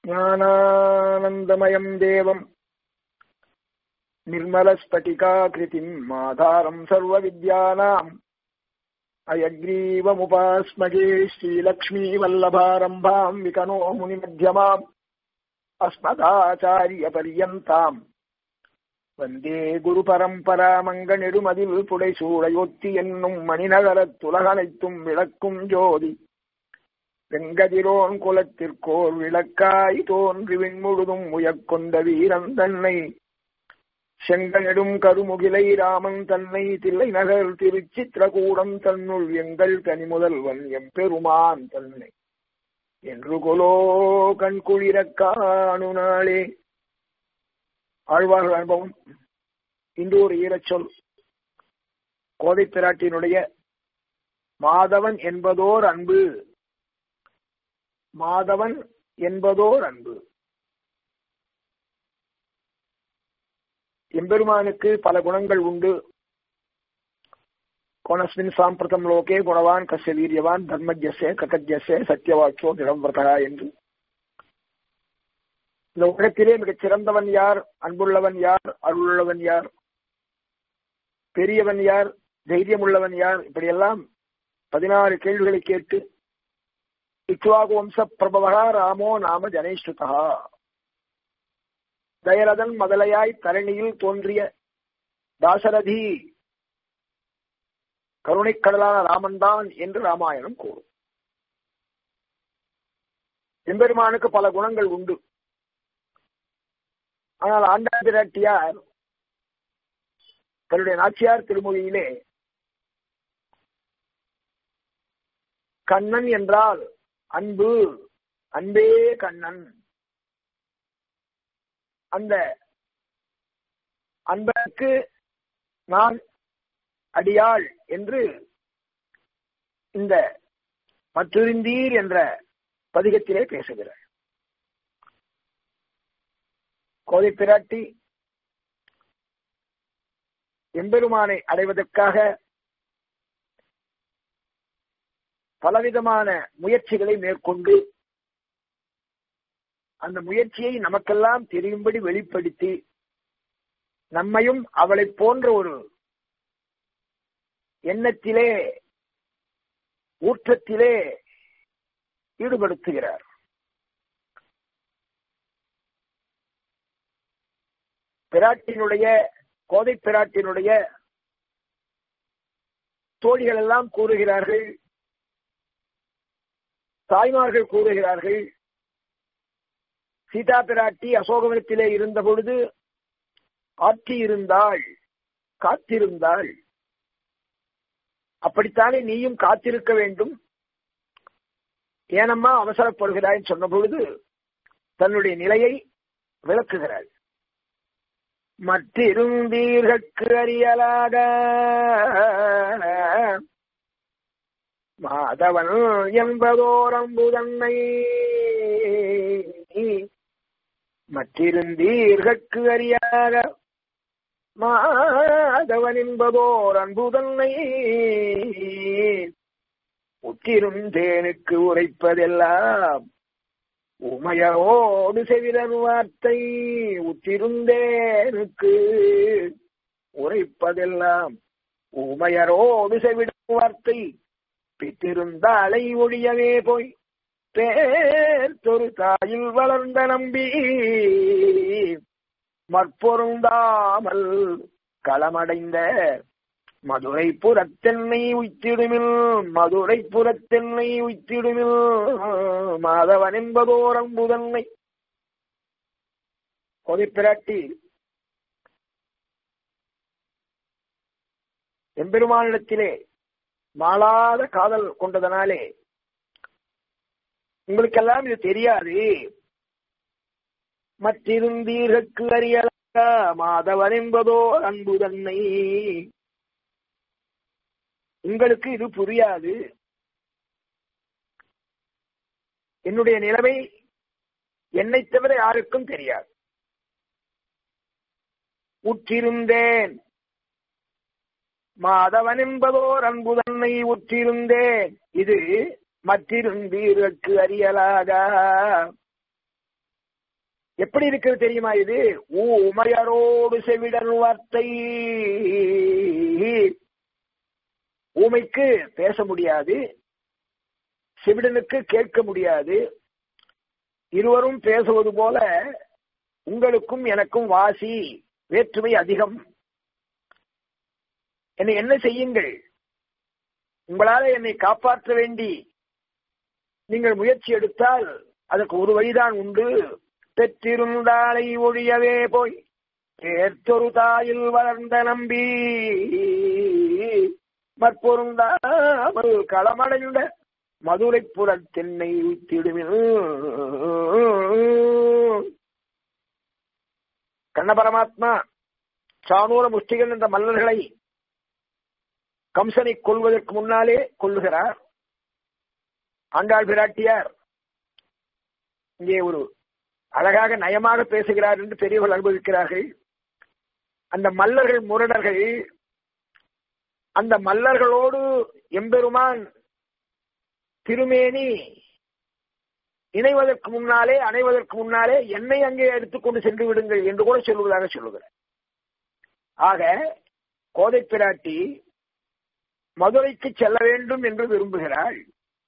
ज्ञानानन्दमयम् देवम् निर्मलस्फटिकाकृतिम् आधारम् सर्वविद्यानाम् अयग्रीवमुपास्मगे श्रीलक्ष्मीवल्लभारम्भाम् विकनो मुनिमध्यमाम् अस्मदाचार्यपर्यन्ताम् வந்தே குரு பரம்பரா மங்கநெடுமதில் புடைசூடையொத்தி என்னும் மணிநகரத் துலகனைத்தும் விளக்கும் ஜோதி வெங்கதிரோன் குலத்திற்கோர் விளக்காய் தோன்றி விண்முழுதும் உயக்கொண்ட வீரன் தன்னை செங்கனெடும் கருமுகிலை ராமன் தன்னை தில்லை நகர் திருச்சித்திரகூடம் தன்னுள் எங்கள் தனிமுதல்வன் எம்பெருமான் தன்னை என்று கொலோ கண்குளிரக் காணு நாளே ஆழ்வார்கள் அனுபவம் இன்று ஒரு ஈரச்சொல் கோதை பிராட்டியினுடைய மாதவன் என்பதோர் அன்பு மாதவன் என்பதோர் அன்பு எம்பெருமானுக்கு பல குணங்கள் உண்டு கோணஸ்மின் சாம்பிரதம் லோகே குணவான் கசிய வீரியவான் தர்மஜ்யசே ககஜ்யசே சத்தியவாக்கியோ திடம்பிரதா என்று இந்த உலகத்திலே மிகச் சிறந்தவன் யார் அன்புள்ளவன் யார் அருளுள்ளவன் யார் பெரியவன் யார் தைரியம் உள்ளவன் யார் இப்படியெல்லாம் பதினாறு கேள்விகளை கேட்டு இக்வாகு வம்ச பிரபவகா ராமோ நாம ஜனேஸ்ருதா தயரதன் மதலையாய் தரணியில் தோன்றிய தாசரதி கருணைக்கடலான ராமன் தான் என்று ராமாயணம் கூறும் எம்பெருமானுக்கு பல குணங்கள் உண்டு ஆனால் ஆண்டாள் பிராட்டியார் தன்னுடைய நாச்சியார் திருமொழியிலே கண்ணன் என்றால் அன்பு அன்பே கண்ணன் அந்த அன்பனுக்கு நான் அடியாள் என்று இந்த மற்றிருந்தீர் என்ற பதிகத்திலே பேசுகிறார் கோதை பிராட்டி எம்பெருமானை அடைவதற்காக பலவிதமான முயற்சிகளை மேற்கொண்டு அந்த முயற்சியை நமக்கெல்லாம் தெரியும்படி வெளிப்படுத்தி நம்மையும் அவளை போன்ற ஒரு எண்ணத்திலே ஊற்றத்திலே ஈடுபடுத்துகிறார் பிராட்டினுடைய கோதை பிராட்டினுடைய தோழிகள் எல்லாம் கூறுகிறார்கள் தாய்மார்கள் கூறுகிறார்கள் சீதா பிராட்டி அசோகவனத்திலே இருந்த பொழுது ஆற்றி இருந்தாள் காத்திருந்தாள் அப்படித்தானே நீயும் காத்திருக்க வேண்டும் ஏனம்மா அவசரப்படுகிறாய் சொன்ன பொழுது தன்னுடைய நிலையை விளக்குகிறாள் மற்றிருந்தீர்கற்கு அறியலாக மாதவன் என்பதோரம்புதன்னை மற்றிருந்தீர்கற்கு அறியாக மாதவன் என்பதோர் அன்புதன்னை உற்றிருந்தேனுக்கு உரைப்பதெல்லாம் உமையோடு செவிரன் வார்த்தை உத்திருந்தேனுக்கு உரைப்பதெல்லாம் உமையரோடு செவிடன் வார்த்தை பித்திருந்தாலை ஒழியவே போய் பேர்த்தொரு தாயில் வளர்ந்த நம்பி மற்பொருந்தாமல் களமடைந்த மதுரை புறத்தென்னை உய்த்திடுமில் மதுரை புறத்தென்னை உய்த்திடுமில் மாதவன் என்பதோரம் முதன்மை கொதை பிராட்டி எம்பெருமானிடத்திலே மாளாத காதல் கொண்டதனாலே உங்களுக்கெல்லாம் இது தெரியாது மற்றிருந்தீர்கற்கு அறியல மாதவன் என்பதோ அன்பு தன்னை உங்களுக்கு இது புரியாது என்னுடைய நிலைமை என்னை தவிர யாருக்கும் தெரியாது உற்றிருந்தேன் மாதவன் என்பதோர் அன்பு தன்னை உற்றிருந்தேன் இது மற்றிருந்தீர்க்கு அறியலாக எப்படி இருக்கிறது தெரியுமா இது ஊமையரோடு செவிடன் வார்த்தை ஊமைக்கு பேச முடியாது செவிடனுக்கு கேட்க முடியாது இருவரும் பேசுவது போல உங்களுக்கும் எனக்கும் வாசி வேற்றுமை அதிகம் என்னை என்ன செய்யுங்கள் உங்களால என்னை காப்பாற்ற வேண்டி நீங்கள் முயற்சி எடுத்தால் அதற்கு ஒரு வழிதான் உண்டு பெற்றிருந்தாலை ஒழியவே போய் ஏற்றொரு தாயில் வளர்ந்த நம்பி மற்பொருந்தாமல் களமடைந்த மதுரை புறத்தென்னை ஊத்திடுமில் கண்ண பரமாத்மா சானூர முஷ்டிகள் என்ற மல்லர்களை கம்சனை கொள்வதற்கு முன்னாலே கொள்ளுகிறார் ஆண்டாள் பிராட்டியார் இங்கே ஒரு அழகாக நயமாக பேசுகிறார் என்று பெரியவர்கள் அனுபவிக்கிறார்கள் அந்த மல்லர்கள் முரடர்கள் அந்த மல்லர்களோடு எம்பெருமான் திருமேனி இணைவதற்கு முன்னாலே அணைவதற்கு முன்னாலே என்னை அங்கே எடுத்துக்கொண்டு சென்று விடுங்கள் என்று கூட சொல்லுவதாக சொல்லுகிறார் ஆக கோதை பிராட்டி மதுரைக்கு செல்ல வேண்டும் என்று விரும்புகிறாள்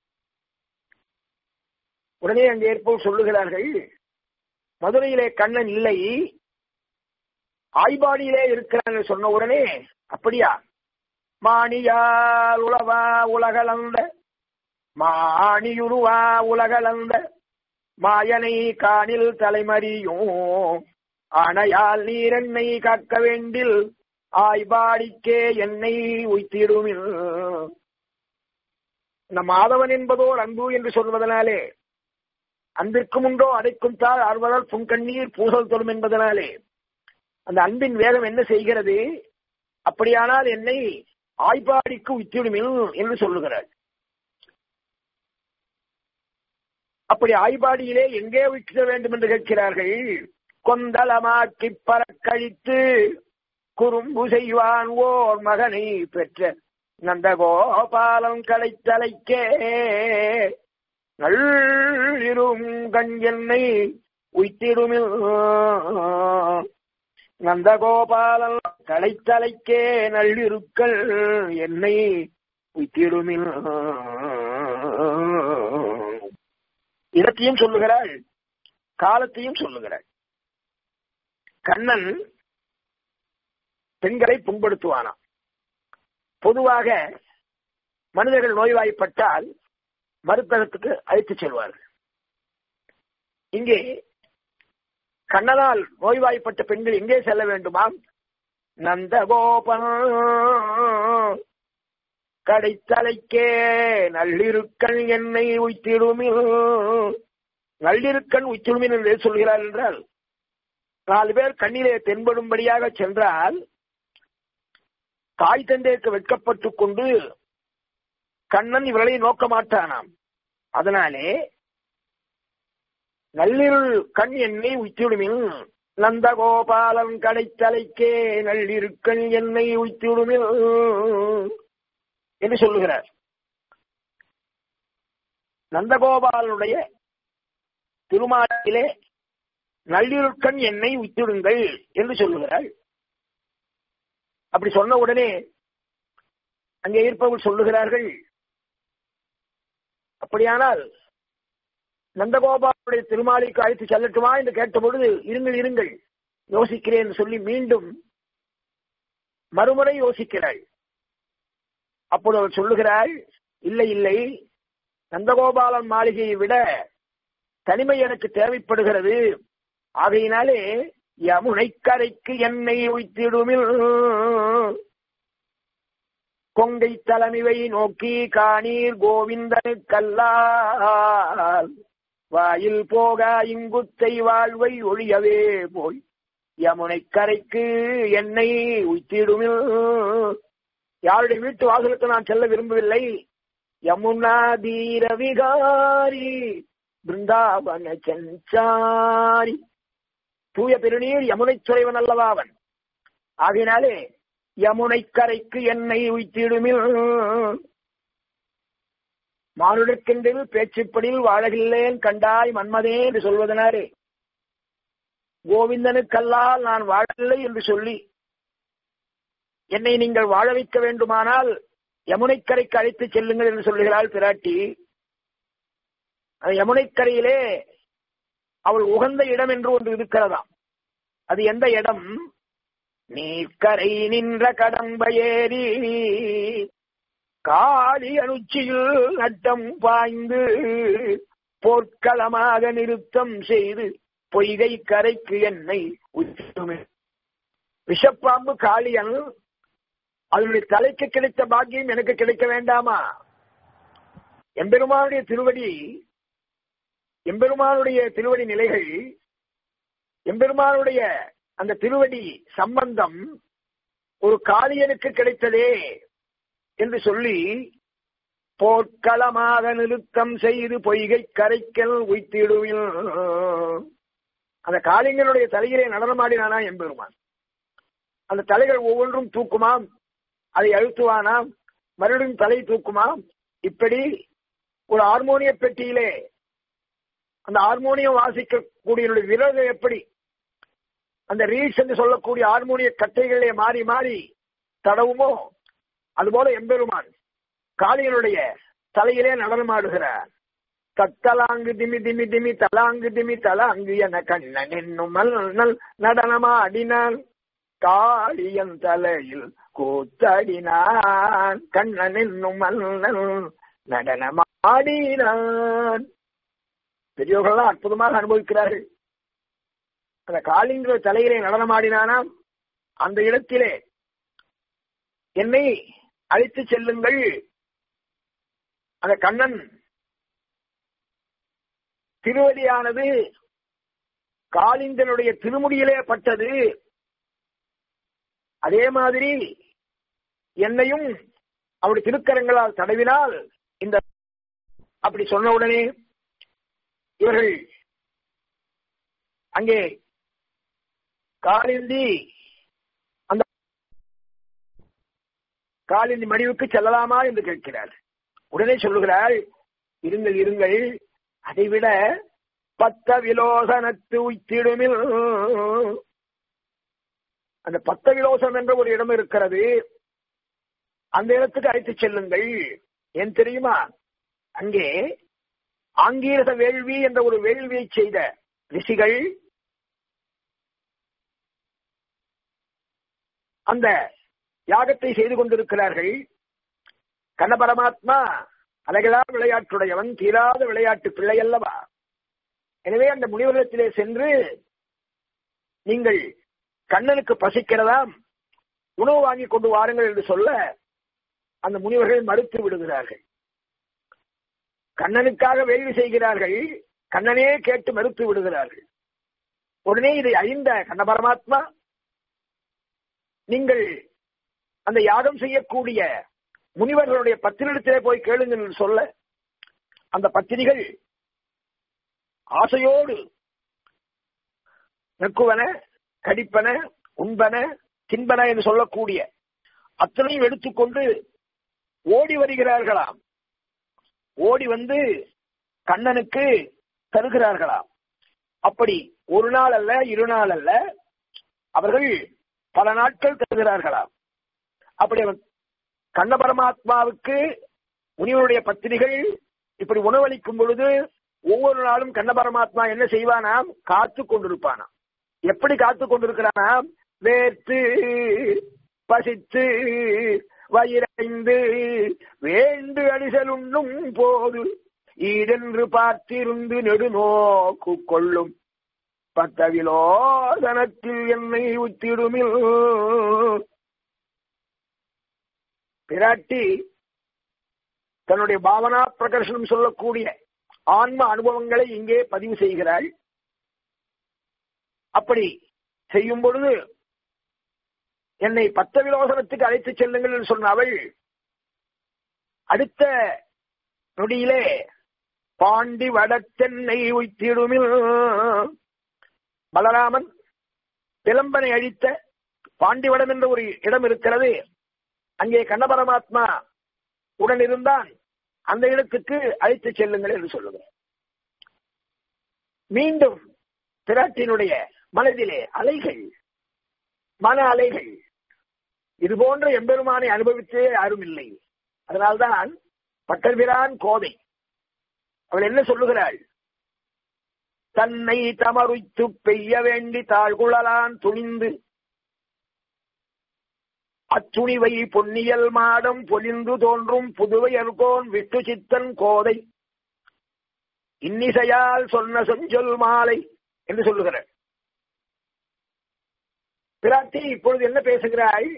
உடனே அங்கே ஏற்போல் சொல்லுகிறார்கள் மதுரையிலே கண்ணன் இல்லை ஆய்பாடியிலே இருக்கிறான் சொன்ன உடனே அப்படியா மாணியால் உளவா உலகளந்த மாணியுருவா உலகளந்த மாயனை காணில் தலைமறியும் அணையால் நீரெண்ணை காக்க வேண்டில் ஆய்பாடிக்கே என்னை உய்த்திடுமில் இந்த மாதவன் என்பதோர் அன்பு என்று சொல்வதனாலே அன்பிற்கும் உண்டோ அடைக்கும் தாள் ஆர்வதால் புங்கண்ணீர் பூசல் தொழும் என்பதனாலே அந்த அன்பின் வேகம் என்ன செய்கிறது அப்படியானால் என்னை ஆய்பாடிக்கு உத்திடுமில் என்று சொல்லுகிறார் அப்படி ஆய்பாடியிலே எங்கே விற்க வேண்டும் என்று கேட்கிறார்கள் கொந்தளமாக்கி பறக்கழித்து குறும்பு செய்வான் ஓர் மகனை பெற்ற நந்தகோபாலம் களைத்தலைக்கே நள்ளிரும் கண் என்னை உய்த்திடுமில் நந்தகோபாலன் களைத்தலைக்கே நள்ளிருக்கள் என்னை உய்த்திடுமில் இடத்தையும் சொல்லுகிறாள் காலத்தையும் சொல்லுகிறாள் கண்ணன் பெண்களை புண்படுத்துவானாம் பொதுவாக மனிதர்கள் நோய்வாய்ப்பட்டால் மருந்தகத்துக்கு அழைத்துச் செல்வார்கள் இங்கே கண்ணனால் நோய்வாய்ப்பட்ட பெண்கள் எங்கே செல்ல வேண்டுமாம் நந்தகோபன் கடைத்தலைக்கே நள்ளிருக்கண் என்னை உய்த்திடுமில் நள்ளிருக்கண் உய்த்திடுமின் என்று சொல்கிறார் என்றால் நாலு பேர் கண்ணிலே தென்படும்படியாக சென்றால் தாய் தந்தைக்கு வெட்கப்பட்டுக் கொண்டு கண்ணன் இவர்களை நோக்க மாட்டானாம் அதனாலே நள்ளிருள் கண் என்னை உய்த்திடுமில் நந்தகோபாலன் கடைத்தலைக்கே நள்ளிருக்கண் என்னை உய்த்திடுமில் என்று சொல்லுகிறார் நந்தகோபாலனுடைய திருமாலிலே நள்ளிருக்கண் என்னை உய்த்திடுங்கள் என்று சொல்லுகிறாள் அப்படி சொன்ன உடனே அங்கே இருப்பவர்கள் சொல்லுகிறார்கள் அப்படியானால் நந்தகோபாலுடைய திருமாலிக்கு அழைத்து செல்லட்டுமா என்று கேட்ட பொழுது இருங்கள் இருங்கள் யோசிக்கிறேன் சொல்லி மீண்டும் மறுமுறை யோசிக்கிறாள் அப்போது அவர் சொல்லுகிறாள் இல்லை இல்லை நந்தகோபாலன் மாளிகையை விட தனிமை எனக்கு தேவைப்படுகிறது ஆகையினாலே யமுனை கரைக்கு என்னை உய்த்திடுமில் கொங்கை தலைமைவை நோக்கி காணீர் கோவிந்தனுக்கல்லால் வாயில் போக இங்குத்தை வாழ்வை ஒழியவே போய் யமுனை கரைக்கு என்னை உய்த்திடுமில் யாருடைய வீட்டு வாசலுக்கு நான் செல்ல விரும்பவில்லை யமுனா தீர விகாரி பிருந்தாவன சஞ்சாரி தூய பெருநீர் யமுனை துறைவன் அல்லவா அவன் ஆகினாலே யமுனை கரைக்கு என்னை உய்த்திடுமில் மானுடற்கென்று பேச்சுப்படியில் வாழகில்லேன் கண்டாய் மன்மதே என்று சொல்வதனாலே கோவிந்தனுக்கல்லால் நான் வாழவில்லை என்று சொல்லி என்னை நீங்கள் வாழ வைக்க வேண்டுமானால் யமுனைக்கரைக்கு அழைத்து செல்லுங்கள் என்று சொல்லுகிறாள் பிராட்டி அந்த யமுனைக்கரையிலே அவள் உகந்த இடம் என்று ஒன்று இருக்கிறதாம் அது எந்த இடம் நீர்க்கரை நின்ற கடம்பையேறி காளி அனுச்சியில் நட்டம் பாய்ந்து போர்க்களமாக நிறுத்தம் செய்து பொய்கை கரைக்கு என்னை உச்சுமே விஷப்பாம்பு காளியன் அதனுடைய தலைக்கு கிடைத்த பாக்கியம் எனக்கு கிடைக்க வேண்டாமா எம்பெருமானுடைய திருவடி எம்பெருமானுடைய திருவடி நிலைகள் எம்பெருமானுடைய அந்த திருவடி சம்பந்தம் ஒரு காளியனுக்கு கிடைத்ததே என்று சொல்லி போர்க்களமாக நிறுத்தம் செய்து பொய்கை கரைக்கல் உய்த்திடுவில் அந்த காளிங்கனுடைய தலையிலே நடனமாடினானா எம்பெருமான் அந்த தலைகள் ஒவ்வொன்றும் தூக்குமாம் அதை அழுத்துவானாம் மறுபடியும் தலை தூக்குமாம் இப்படி ஒரு ஹார்மோனிய பெட்டியிலே அந்த ஹார்மோனியம் வாசிக்கக்கூடிய விரல்கள் எப்படி அந்த ரீட்ஸ் என்று சொல்லக்கூடிய ஹார்மோனிய கட்டைகளிலே மாறி மாறி தடவுமோ அதுபோல எம்பெருமான் காளியனுடைய தலையிலே நடனமாடுகிறார் தத்தலாங்கு திமி திமி திமி தலாங்கு திமி தலாங்கு என கண்ணன் என்னும் நல் நடனமாடினான் காளியன் தலையில் கூத்தடினான் கண்ணன் என்னும் மன்னன் நடனமாடினான் பெரியவர்கள்லாம் அற்புதமாக அனுபவிக்கிறார்கள் அந்த காளிங்கிற தலையிலே நடனமாடினானாம் அந்த இடத்திலே என்னை அழைத்து செல்லுங்கள் அந்த கண்ணன் திருவடியானது காளிங்கனுடைய திருமுடியிலே பட்டது அதே மாதிரி என்னையும் அவருடைய திருக்கரங்களால் தடவினால் இந்த அப்படி சொன்ன உடனே இவர்கள் அங்கே காலிந்தி அந்த காலிந்தி மடிவுக்கு செல்லலாமா என்று கேட்கிறார் உடனே சொல்லுகிறாள் இருங்கள் இருங்கள் அதைவிட பத்த விலோசனத்து உய்த்திடுமில் அந்த பத்த விலோசனம் என்ற ஒரு இடம் இருக்கிறது அந்த இடத்துக்கு அழைத்து செல்லுங்கள் ஏன் தெரியுமா அங்கே ஆங்கீரச வேள்வி என்ற ஒரு வேள்வியை செய்த ரிஷிகள் அந்த யாகத்தை செய்து கொண்டிருக்கிறார்கள் கண்ண பரமாத்மா அழகலா விளையாட்டுடையவன் தீராத விளையாட்டு பிள்ளை அல்லவா எனவே அந்த முனிவரிடத்திலே சென்று நீங்கள் கண்ணனுக்கு பசிக்கிறதாம் உணவு வாங்கி கொண்டு வாருங்கள் என்று சொல்ல அந்த முனிவர்கள் மறுத்து விடுகிறார்கள் கண்ணனுக்காக வேள்வி செய்கிறார்கள் கண்ணனே கேட்டு மறுத்து விடுகிறார்கள் உடனே இதை அறிந்த கண்ண பரமாத்மா நீங்கள் அந்த யாகம் செய்யக்கூடிய முனிவர்களுடைய பத்திரிடத்திலே போய் கேளுங்கள் என்று சொல்ல அந்த பத்திரிகள் ஆசையோடு நெக்குவன கடிப்பன உண்பன தின்பன என்று சொல்லக்கூடிய அத்தனையும் எடுத்துக்கொண்டு ஓடி வருகிறார்களாம் ஓடி வந்து கண்ணனுக்கு தருகிறார்களாம் அப்படி ஒரு நாள் அல்ல இரு நாள் அல்ல அவர்கள் பல நாட்கள் தருகிறார்களாம் அப்படி அவன் கண்ண பரமாத்மாவுக்கு முனிவருடைய பத்திரிகள் இப்படி உணவளிக்கும் பொழுது ஒவ்வொரு நாளும் கண்ண பரமாத்மா என்ன செய்வானாம் காத்து கொண்டிருப்பானாம் எப்படி காத்து கொண்டிருக்கிறானாம் வேர்த்து பசித்து வயிறைந்து வேண்டு அடிசல் உண்ணும் போது ஈடென்று பார்த்திருந்து நெடுநோக்கு கொள்ளும் பத்தவிலோதனத்தில் என்னை உத்திடுமில் பிராட்டி தன்னுடைய பாவனா பிரகர்ஷனம் சொல்லக்கூடிய ஆன்ம அனுபவங்களை இங்கே பதிவு செய்கிறாள் அப்படி செய்யும் பொழுது என்னை பத்த விலோசனத்துக்கு அழைத்து செல்லுங்கள் என்று சொன்ன அவள் அடுத்த நொடியிலே பாண்டி வடத்தென்னை உய்த்திடுமில் பலராமன் பிளம்பனை அழித்த பாண்டிவடம் என்ற ஒரு இடம் இருக்கிறது அங்கே கண்ணபரமாத்மா உடன் இருந்தான் அந்த இடத்துக்கு அழைத்து செல்லுங்கள் என்று சொல்லுகிறார் மீண்டும் பிராட்டியினுடைய மனதிலே அலைகள் மன அலைகள் இது போன்ற எம்பெருமானை அனுபவித்தே யாரும் இல்லை அதனால்தான் பட்டர்பிரான் கோதை அவள் என்ன சொல்லுகிறாள் தன்னை தமருய்த்து பெய்ய வேண்டி தாழ்குழலான் துணிந்து அச்சுணிவை பொன்னியல் மாடம் பொலிந்து தோன்றும் புதுவை அர்கோன் விட்டு சித்தன் கோதை இன்னிசையால் சொன்ன செஞ்சொல் மாலை என்று சொல்லுகிறார் பிராட்டி இப்பொழுது என்ன பேசுகிறாள்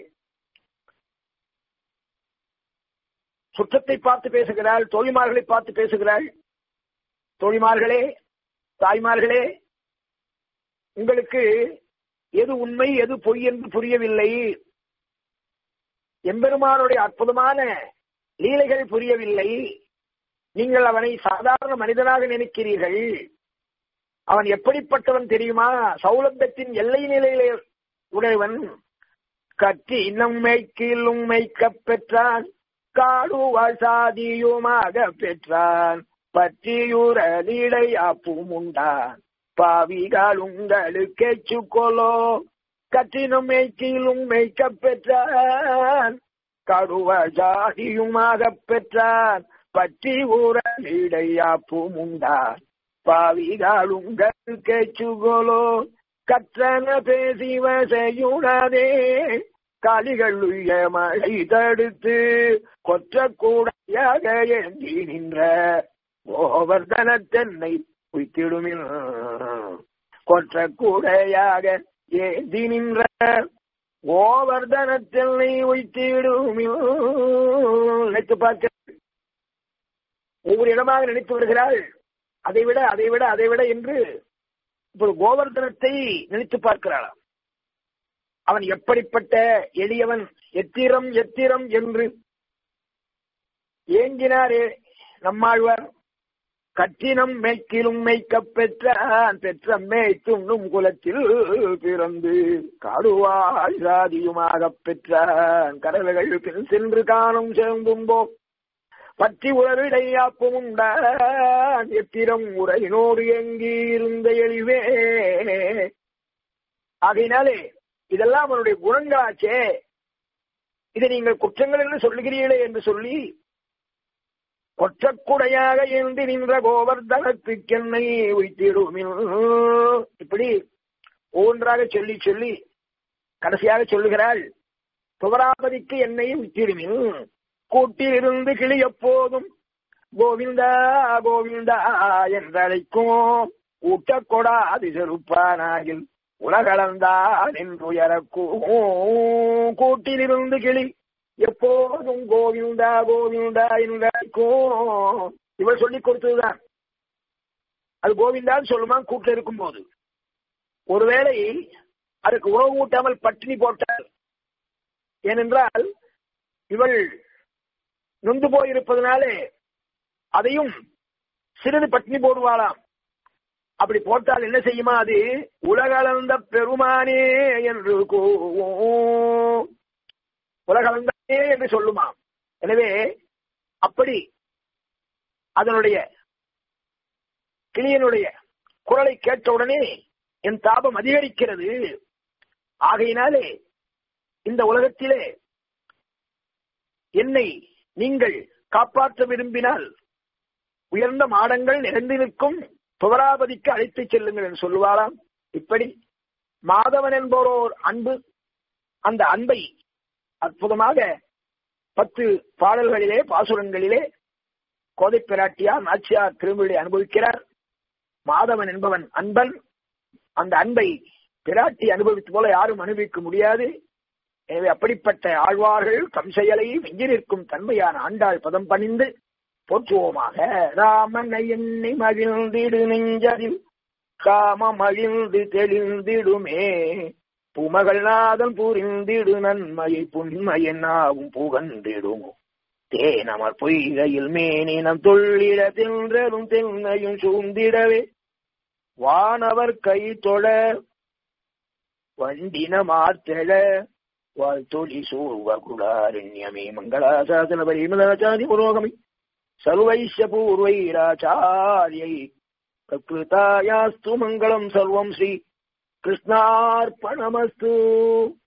சுற்றத்தை பார்த்து பேசுகிறாள் தோழிமார்களை பார்த்து பேசுகிறாள் தோழிமார்களே தாய்மார்களே உங்களுக்கு எது உண்மை எது பொய் என்று புரியவில்லை எம்பெருமானுடைய அற்புதமான லீலைகள் புரியவில்லை நீங்கள் அவனை சாதாரண மனிதனாக நினைக்கிறீர்கள் அவன் எப்படிப்பட்டவன் தெரியுமா சௌலபத்தின் எல்லை நிலையிலே உடையவன் கற்றி நம்மைக்கில் உண்மைக்கப் பெற்றான் காடுவாழ் சாதியுமாக பெற்றான் பற்றியுற நீடை ஆப்பும் உண்டான் பாவிகள் உங்களுக்கு சுக்கோலோ கற்றினும் மேய்ச்சிலும் மேய்க்கப் பெற்றான் கடுவ ஜாதியுமாக பெற்றான் பற்றி ஊற நீடையாப்பும் உண்டான் பாவிகள் உங்களுக்கு சுகோலோ கற்றன பேசிவ செய்யுடனே காலிகள் உய மழை தடுத்து கொற்ற கூடையாக ஏந்தி நின்ற கோவர்தன தென்னை உய்த்திடுமில் கொற்ற கூடையாக ஏந்தி நின்ற கோவர்தன தென்னை உய்த்திடுமில் நினைத்து பார்க்க ஒவ்வொரு இடமாக நினைத்து வருகிறாள் அதை விட அதை விட அதை விட என்று இப்பொழுது கோவர்தனத்தை நினைத்து பார்க்கிறாளாம் அவன் எப்படிப்பட்ட எளியவன் எத்திரம் எத்திரம் என்று ஏங்கினாரே நம்மாழ்வார் கட்டினம் மேய்க்கிலும் மேய்க்கப் பெற்றான் பெற்ற மேய்த்துண்ணும் குலத்தில் பிறந்து காடுவாய் சாதியுமாகப் பெற்றான் கடல்கள் பின் சென்று காணும் சேர்ந்தும்போ பற்றி உறவிடையாப்பும் உண்டான் எத்திரம் உரையினோடு எங்கி இருந்த எழிவே ஆகையினாலே இதெல்லாம் அவனுடைய குணங்களாச்சே இதை நீங்கள் குற்றங்கள் என்று சொல்லுகிறீர்களே என்று சொல்லி கொற்றக்குடையாக ஏந்தி நின்ற கோவர்தனத்துக்கென்னை உய்த்திடுமில் இப்படி ஒவ்வொன்றாக சொல்லி சொல்லி கடைசியாக சொல்லுகிறாள் துவராபதிக்கு என்னை உய்த்திடுமில் கூட்டில் இருந்து கிளி எப்போதும் கோவிந்தா கோவிந்தா என்றழைக்கும் ஊட்டக்கொடா அதிசருப்பானாகில் உலகளந்தான் என்றுயரக்கும் கூட்டிலிருந்து கிளி எப்போதும் கோவிந்தா கோவிந்தா என்றழைக்கும் இவள் சொல்லிக் கொடுத்ததுதான் அது கோவிந்தான்னு சொல்லுமா கூட்டில் இருக்கும் போது ஒருவேளை அதுக்கு உணவு ஊட்டாமல் பட்டினி போட்டால் ஏனென்றால் இவள் நொந்து போயிருப்பதனாலே அதையும் சிறிது பட்டினி போடுவாளாம் அப்படி போட்டால் என்ன செய்யுமா அது உலகளந்த பெருமானே என்று கூவும் உலகளந்தே என்று சொல்லுமாம் எனவே அப்படி அதனுடைய கிளியனுடைய குரலை கேட்டவுடனே என் தாபம் அதிகரிக்கிறது ஆகையினாலே இந்த உலகத்திலே என்னை நீங்கள் காப்பாற்ற விரும்பினால் உயர்ந்த மாடங்கள் நிறைந்து நிற்கும் துவராபதிக்கு அழைத்துச் செல்லுங்கள் என்று சொல்லுவாராம் இப்படி மாதவன் என்போரோர் அன்பு அந்த அன்பை அற்புதமாக பத்து பாடல்களிலே பாசுரங்களிலே கோதை பிராட்டியார் நாச்சியார் திருமொழி அனுபவிக்கிறார் மாதவன் என்பவன் அன்பன் அந்த அன்பை பிராட்டி அனுபவித்து போல யாரும் அனுபவிக்க முடியாது எனவே அப்படிப்பட்ட ஆழ்வார்கள் தம் செயலை வெஞ்சி நிற்கும் தன்மையான ஆண்டாள் பதம் பணிந்து போற்றுவோமாக ராமனை எண்ணி மகிழ்ந்திடு நெஞ்சதில் காம மகிழ்ந்து தெளிந்திடுமே புமகள் நாதன் புரிந்திடு நன்மையை புண்மையென்னாவும் புகந்திடுமோ தேனமர் பொய்கையில் மேனினம் தொள்ளிட தென்றலும் தென்னையும் சூழ்ந்திடவே வானவர் கை தொழ வண்டின மாத்தெழ வாழ்த்தொழி சூர்வகுடாரண்யமே மங்களாசாசன பரிமதாச்சாரி புரோகமி சர்வைஷ்ய பூர்வைராச்சாரியை பிரகிருதாயாஸ்து மங்களம் சர்வம் ஸ்ரீ கிருஷ்ணார்ப்பணமஸ்து